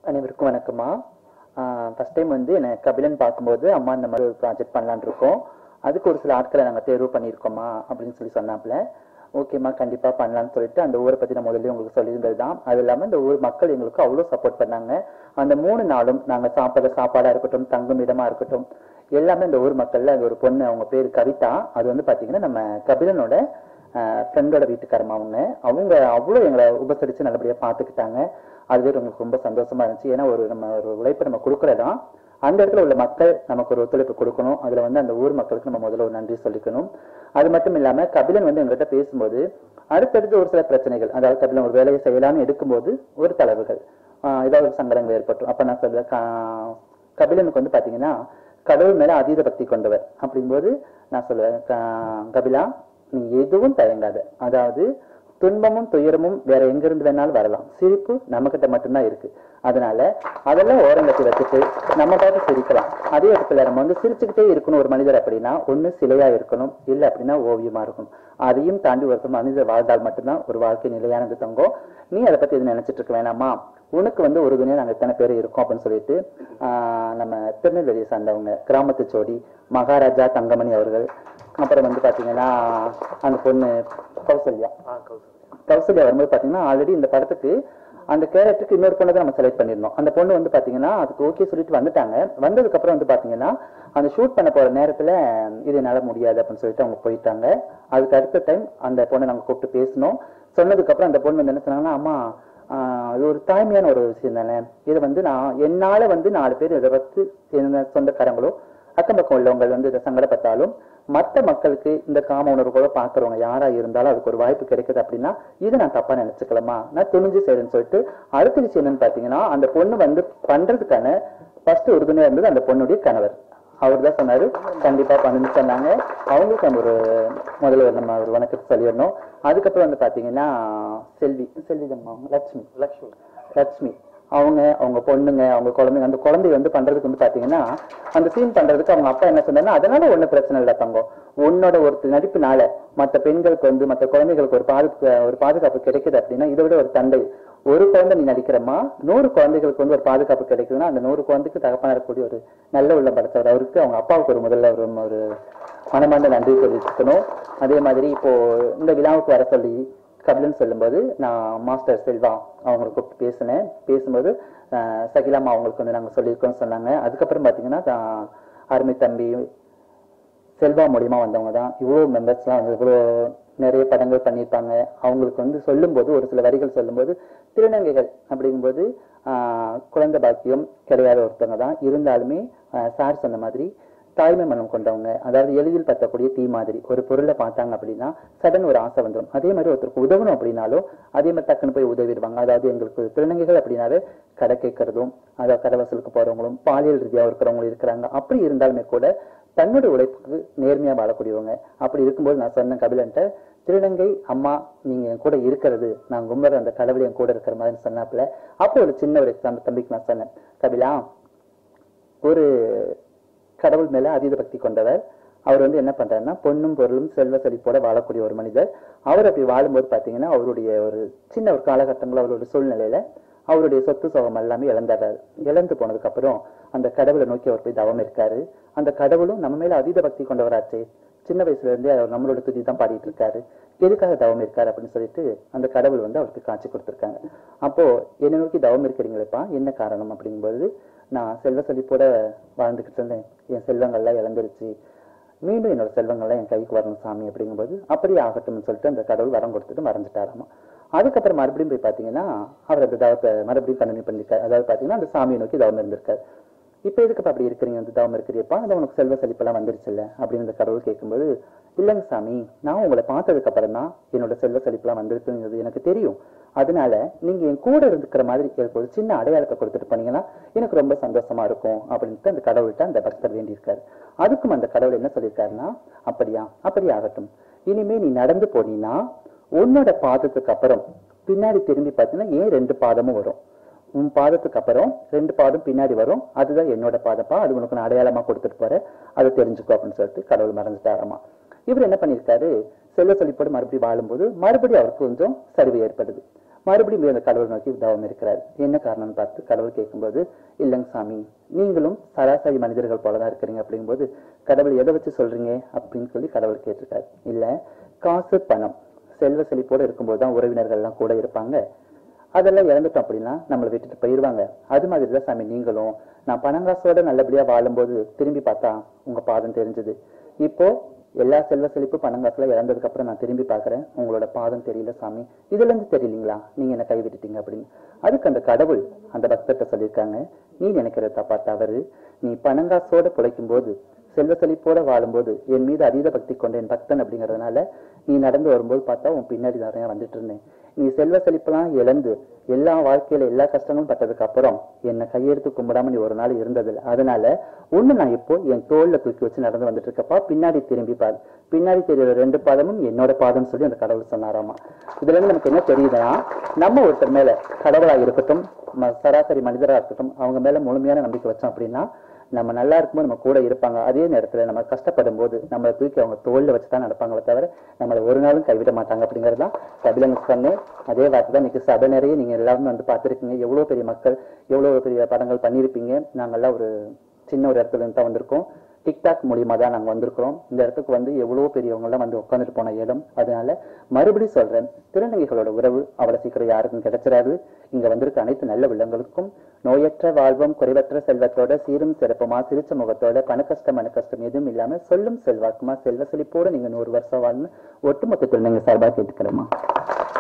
அனைவருக்கும் வணக்கம்மா first time வந்து என்ன கபிலன் பார்க்கும்போது அம்மா இந்த மாதிரி ஒரு ப்ராஜெக்ட் பண்ணலான்னு இருக்கோம் அதுக்கு ஒரு சில ஆட்களை நாங்கள் தேர்வு பண்ணியிருக்கோம்மா அப்படின்னு சொல்லி சொன்னாப்புல ஓகேம்மா கண்டிப்பாக பண்ணலாம்னு சொல்லிட்டு அந்த ஊரை பற்றி நான் முதல்ல உங்களுக்கு சொல்லியிருந்தது தான் அது இல்லாமல் இந்த ஊர் மக்கள் எங்களுக்கு அவ்வளோ சப்போர்ட் பண்ணாங்க அந்த மூணு நாளும் நாங்கள் சாப்பிட்ற சாப்பாடாக இருக்கட்டும் தங்கும் இடமா இருக்கட்டும் எல்லாமே இந்த ஊர் மக்கள்ல அது ஒரு பொண்ணு அவங்க பேர் கவிதா அது வந்து பார்த்தீங்கன்னா நம்ம கபிலனோட ஃப்ரெண்டோட வீட்டுக்காரமா அவங்க அவங்க அவ்வளோ எங்களை உபசரித்து நல்லபடியாக பார்த்துக்கிட்டாங்க அதுவே உங்களுக்கு ரொம்ப சந்தோஷமா இருந்துச்சு ஏன்னா ஒரு நம்ம ஒரு உழைப்பை நம்ம கொடுக்குறதான் அந்த இடத்துல உள்ள மக்கள் நமக்கு ஒரு ஒத்துழைப்பு கொடுக்கணும் அதுல வந்து அந்த ஊர் மக்களுக்கு நம்ம முதல்ல ஒரு நன்றி சொல்லிக்கணும் அது மட்டும் இல்லாம கபிலன் வந்து எங்ககிட்ட பேசும்போது அடுத்தடுத்து ஒரு சில பிரச்சனைகள் அதாவது கபிலன் ஒரு வேலையை செய்யலாம்னு எடுக்கும்போது ஒரு தளர்வுகள் ஆஹ் ஏதாவது ஒரு சங்கடங்கள் ஏற்பட்டும் அப்ப நான் சொல்ல க- கபிலனுக்கு வந்து பாத்தீங்கன்னா கடவுள் மேல அதீத பக்தி கொண்டவர் அப்படிங்கும்போது நான் சொல்லுவேன் க- கபிலா நீ எதுவும் தயங்காத அதாவது துன்பமும் துயரமும் வேற எங்க இருந்து வேணாலும் வரலாம் சிரிப்பு நம்ம கிட்ட மட்டும்தான் இருக்கு அதனால அதெல்லாம் ஓரங்கட்டி வச்சுட்டு நம்ம பார்த்து சிரிக்கலாம் அதே இடத்துல நம்ம வந்து சிரிச்சுக்கிட்டே இருக்கணும் ஒரு மனிதர் அப்படின்னா ஒண்ணு சிலையா இருக்கணும் இல்ல அப்படின்னா ஓவியமா இருக்கணும் அதையும் தாண்டி ஒரு மனிதர் வாழ்ந்தால் மட்டும்தான் ஒரு வாழ்க்கை நிலையானது தங்கும் நீ அதை பத்தி எதுவும் நினைச்சிட்டு இருக்க வேணாமா உனக்கு வந்து ஒரு துணியா நாங்க எத்தனை பேர் இருக்கோம் அப்படின்னு சொல்லிட்டு ஆஹ் நம்ம திருநெல்வேலியை சார்ந்தவங்க கிராமத்து சோடி மகாராஜா தங்கமணி அவர்கள் அப்புறம் வந்து பாத்தீங்கன்னா அந்த பொண்ணு கௌசல்யா கௌசல்யா வரும்போது பாத்தீங்கன்னா ஆல்ரெடி இந்த படத்துக்கு அந்த கேரக்டருக்கு இன்னொரு பொண்ணை தான் நம்ம செலக்ட் பண்ணிருந்தோம் அந்த பொண்ணு வந்து பாத்தீங்கன்னா அதுக்கு ஓகே சொல்லிட்டு வந்துட்டாங்க வந்ததுக்கு அப்புறம் வந்து பாத்தீங்கன்னா அந்த ஷூட் பண்ண போற நேரத்துல இது என்னால முடியாது அப்படின்னு சொல்லிட்டு அவங்க போயிட்டாங்க அதுக்கு அடுத்த டைம் அந்த பொண்ணை நாங்க கூப்பிட்டு பேசினோம் சொன்னதுக்கு அப்புறம் அந்த பொண்ணு வந்து என்ன சொன்னாங்கன்னா அம்மா ஆஹ் இது ஒரு தாய்மையான ஒரு விஷயம் தானே இதை வந்து நான் என்னால வந்து நாலு பேர் இதை பத்தி என்ன சொந்தக்காரங்களோ அக்கம் பக்கம் உள்ளவங்க வந்து இதை சங்கடப்பட்டாலும் மற்ற மக்களுக்கு இந்த காம உணர்வுகளோ பாக்குறவங்க யாரா இருந்தாலும் அதுக்கு ஒரு வாய்ப்பு கிடைக்குது அப்படின்னா இதை நான் தப்பா நினைச்சுக்கலாமா நான் துணிஞ்சு செய்யறேன்னு சொல்லிட்டு அடுத்த விஷயம் என்னன்னு பாத்தீங்கன்னா அந்த பொண்ணு வந்து பண்றதுக்கான ஃபர்ஸ்ட் உறுதுணையா இருந்தது அந்த பொண்ணுடைய கணவர் அவர் தான் சொன்னாரு கண்டிப்பா பண்ணுன்னு சொன்னாங்க அவங்களுக்கு நம்ம ஒரு முதல்ல ஒரு நம்ம ஒரு வணக்கத்தை சொல்லிடணும் அதுக்கப்புறம் வந்து பாத்தீங்கன்னா செல்வி செல்வி அம்மா லட்சுமி லட்சுமி லட்சுமி அவங்க அவங்க பொண்ணுங்க அவங்க குழந்தைங்க அந்த குழந்தை வந்து பண்றதுக்கு வந்து பாத்தீங்கன்னா அந்த சீன் பண்றதுக்கு அவங்க அப்பா என்ன சொன்னாருன்னா அதனால ஒண்ணும் பிரச்சனை இல்லை தங்கம் உன்னோட ஒரு நடிப்புனால மத்த பெண்களுக்கு வந்து மத்த குழந்தைகளுக்கு ஒரு பாதுகாப்பு ஒரு பாதுகாப்பு கிடைக்குது அப்படின்னா இதை விட ஒரு தந்தை ஒரு குழந்தை நீ நடிக்கிறமா நூறு குழந்தைகளுக்கு வந்து ஒரு பாதுகாப்பு கிடைக்குதுன்னா அந்த நூறு குழந்தைக்கு தகப்பனா இருக்கக்கூடிய ஒரு நல்ல உள்ள படைச்சவர் அவருக்கு அவங்க அப்பாவுக்கு ஒரு முதல்ல ஒரு ஒரு மனமார்ந்த நன்றி தெரிவிச்சுக்கணும் அதே மாதிரி இப்போ இந்த விழாவுக்கு வர சொல்லி கபிலன் சொல்லும்போது நான் மாஸ்டர் செல்வா அவங்களை கூப்பிட்டு பேசினேன் பேசும்போது அஹ், சகிலாமா அவங்களுக்கு வந்து நாங்கள் சொல்லியிருக்கோம்னு சொன்னாங்க அதுக்கப்புறம் பார்த்தீங்கன்னா தான் அருமை தம்பி செல்வா மூலியமா வந்தவங்க தான் இவ்வளோ மெம்பர்ஸ்லாம் வந்து இவ்வளோ நிறைய படங்கள் பண்ணியிருப்பாங்க அவங்களுக்கு வந்து சொல்லும்போது ஒரு சில வரிகள் சொல்லும்போது திருநங்கைகள் அப்படிங்கும்போது ஆஹ், குழந்தை பாக்கியம் கிடையாத ஒருத்தவங்க தான் இருந்தாலுமே சார் சொன்ன மாதிரி தாய்மை மனம் கொண்டவங்க அதாவது எளிதில் பற்றக்கூடிய தீ மாதிரி ஒரு பொருளை பார்த்தாங்க அப்படின்னா சடன் ஒரு ஆசை வந்துடும் அதே மாதிரி ஒருத்தருக்கு உதவணும் அப்படின்னாலும் அதே மாதிரி டக்குன்னு போய் உதவிடுவாங்க அதாவது எங்களுக்கு திருநங்கைகள் அப்படின்னாவே கடை கேட்கறதும் அதாவது கடை வசூலுக்கு போறவங்களும் பாலியல் ரீதியாக இருக்கிறவங்களும் இருக்கிறாங்க அப்படி இருந்தாலுமே கூட தன்னோட உழைப்புக்கு நேர்மையா வாழக்கூடியவங்க அப்படி இருக்கும்போது நான் சொன்னேன் கபிலன்ட்ட திருநங்கை அம்மா நீங்க என் கூட இருக்கிறது நான் கும்பர் அந்த கடவுள் என் கூட இருக்கிற மாதிரி சொன்னாப்புல அப்போ ஒரு சின்ன ஒரு எக்ஸாம்பிள் தம்பிக்கு நான் சொன்னேன் கபிலா ஒரு கடவுள் மேல அதீத பக்தி கொண்டவர் அவர் வந்து என்ன பண்றாருன்னா பொண்ணும் பொருளும் செல்வ செழிப்போட வாழக்கூடிய ஒரு மனிதர் அவர் அப்படி வாழும்போது பாத்தீங்கன்னா அவருடைய ஒரு சின்ன ஒரு காலகட்டங்கள் அவருடைய சூழ்நிலையில அவருடைய சொத்து சுகம் எல்லாமே இழந்துடுறாரு இழந்து போனதுக்கு அப்புறம் அந்த கடவுளை நோக்கி அவர் போய் தவம் இருக்காரு அந்த கடவுளும் நம்ம மேல அதீத பக்தி கொண்டவராச்சே சின்ன வயசுல இருந்தே அவர் நம்மளோட துதி தான் பாடிட்டு இருக்காரு எதுக்காக தவம் இருக்காரு அப்படின்னு சொல்லிட்டு அந்த கடவுள் வந்து அவருக்கு காட்சி கொடுத்திருக்காங்க அப்போ என்னை நோக்கி தவம் இருக்கிறீங்களேப்பா என்ன காரணம் அப்படிங்கும்போது நான் செல்வ செழிப்போட வாழ்ந்துகிட்டு இருந்தேன் என் செல்வங்கள்லாம் இழந்துருச்சு மீண்டும் என்னோட செல்வங்கள்லாம் என் கைக்கு வரணும் சாமி அப்படிங்கும்போது அப்படியே ஆகட்டும்னு சொல்லிட்டு அந்த கடவுள் வரம் கொடுத்துட்டு மறைஞ்சிட்டாராமா அதுக்கப்புறம் மறுபடியும் போய் பார்த்தீங்கன்னா அவர் அந்த தவத்தை மறுபடியும் கண்டினியூ பண்ணிருக்காரு அதாவது பார்த்தீங்கன்னா அந்த சாமியை நோக்கி தவம் இருந்திருக்காரு இப்போ எதுக்கு அப்படி இருக்கிறீங்க அந்த தவம் இருக்கிறியப்பா அது உனக்கு செல்வ செழிப்பெல்லாம் வந்துருச்சுல்ல அப்படின்னு இந்த கடவுள் கேட்கும்போது இல்லைங்க சாமி நான் உங்களை பார்த்ததுக்கு அப்புறம் தான் என்னோட செல்வ செழிப்பெல்லாம் வந்திருக்குங்கிறது எனக்கு தெரியும் அதனால நீங்க என் கூட இருந்துக்கிற மாதிரி எனக்கு ஒரு சின்ன அடையாளத்தை கொடுத்துட்டு போனீங்கன்னா எனக்கு ரொம்ப சந்தோஷமா இருக்கும் அப்படின்ட்டு அந்த கடவுள்கிட்ட அந்த பக்தர் வேண்டியிருக்காரு அதுக்கும் அந்த கடவுள் என்ன சொல்லியிருக்காருன்னா அப்படியா அப்படி ஆகட்டும் இனிமே நீ நடந்து போனீன்னா உன்னோட பாதத்துக்கு அப்புறம் பின்னாடி திரும்பி பார்த்தீங்கன்னா ஏன் ரெண்டு பாதமும் வரும் உன் பாதத்துக்கு அப்புறம் ரெண்டு பாதம் பின்னாடி வரும் அதுதான் என்னோட பாதப்பா அது உனக்கு நான் அடையாளமா கொடுத்துட்டு போறேன் அதை தெரிஞ்சுக்கோ அப்படின்னு சொல்லிட்டு கடவுள் மறந்துட்டாராமா இவர் என்ன பண்ணியிருக்காரு செல்வ செழிப்போடு மறுபடியும் வாழும்போது மறுபடியும் அவருக்கு கொஞ்சம் சரிவு ஏற்படுது மறுபடியும் போய் அந்த கடவுள் நோக்கி தவம் இருக்கிறார் என்ன காரணம்னு பார்த்து கடவுள் கேட்கும்போது இல்லைங்க சாமி நீங்களும் சராசரி மனிதர்கள் போல தான் இருக்கிறீங்க அப்படிங்கும்போது கடவுள் எதை வச்சு சொல்றீங்க அப்படின்னு சொல்லி கடவுள் கேட்டிருக்காரு இல்ல காசு பணம் செல்வ செழிப்போட இருக்கும்போது தான் உறவினர்கள் எல்லாம் கூட இருப்பாங்க அதெல்லாம் இழந்துட்டோம் அப்படின்னா நம்மளை விட்டுட்டு போயிடுவாங்க அது மாதிரி தான் சாமி நீங்களும் நான் பணங்காசோட நல்லபடியா வாழும்போது திரும்பி பார்த்தா உங்க பாதம் தெரிஞ்சது இப்போ எல்லா செல்வ செழிப்பு பணங்காசுல இழந்ததுக்கு அப்புறம் நான் திரும்பி பார்க்கறேன் உங்களோட பாதம் தெரியல சாமி இதுல இருந்து தெரியலீங்களா நீங்க என்ன கைவிட்டுட்டீங்க அப்படின்னு அதுக்கு அந்த கடவுள் அந்த பக்தர்கிட்ட சொல்லியிருக்காங்க நீ நினைக்கிற தப்பா தவறு நீ பணங்காசோட பிழைக்கும் போது செல்வ செழிப்போட வாழும்போது என் மீது அதீத பக்தி கொண்ட என் பக்தன் அப்படிங்கறதுனால நீ நடந்து வரும்போது பார்த்தா உன் பின்னாடி நிறைய வந்துட்டு இருந்தேன் நீ செல்வ செழிப்பெல்லாம் இழந்து எல்லா வாழ்க்கையில எல்லா கஷ்டங்களும் பட்டதுக்கு அப்புறம் என்னை கையெடுத்து கும்பிடாம நீ ஒரு நாள் இருந்ததில்ல அதனால ஒண்ணு நான் இப்போ என் தோல்ல தூக்கி வச்சு நடந்து வந்துட்டு இருக்கப்பா பின்னாடி திரும்பி பாரு பின்னாடி தெரியுற ரெண்டு பாதமும் என்னோட பாதம் சொல்லி அந்த கடவுள் சொன்னாராமா இதுல இருந்து நமக்கு என்ன தெரியுதுன்னா நம்ம ஒருத்தர் மேல கடவுளா இருக்கட்டும் ம- சராசரி மனிதரா இருக்கட்டும் அவங்க மேல முழுமையான நம்பிக்கை வச்சோம் அப்படின்னா நம்ம நல்லா இருக்கும்போது நம்ம கூட இருப்பாங்க அதே நேரத்துல நம்ம கஷ்டப்படும் போது நம்மளை தூக்கி அவங்க தோல்ல வச்சு தான் நடப்பாங்களே தவிர நம்மளை ஒரு நாளும் கைவிட மாட்டாங்க அப்படிங்கிறது தான் கபிலனுக்கு சொன்னேன் அதே வார்த்தை தான் இன்னைக்கு சபை நிறைய நீங்க எல்லாரும் வந்து பார்த்திருக்கீங்க எவ்வளவு பெரிய மக்கள் எவ்வளவு பெரிய படங்கள் பண்ணியிருப்பீங்க நாங்கெல்லாம் ஒரு சின்ன ஒரு இடத்துல இருந்து தான் வந்திருக்கோம் டிக்டாக் மூலியமா தான் நாங்க வந்திருக்கிறோம் இந்த இடத்துக்கு வந்து எவ்வளவு பெரியவங்க எல்லாம் வந்து உட்காந்துட்டு போன இடம் அதனால மறுபடியும் சொல்றேன் திருநங்கைகளோட உறவு அவ்வளவு சீக்கிரம் யாருக்கும் கிடைச்சிடாது இங்க வந்திருக்க அனைத்து நல்ல உள்ளங்களுக்கும் நோயற்ற வாழ்வும் குறைவற்ற செல்வத்தோட சீரும் சிறப்புமா சிரிச்ச முகத்தோட பணக்கஷ்டம் மனக்கஷ்டம் எதுவும் இல்லாம சொல்லும் செல்வாக்குமா செல்வ செழிப்போட நீங்க நூறு வருஷம் வாழணும் ஒட்டுமொத்த திருநங்கை சார்பாக கேட்டுக்கிறோமா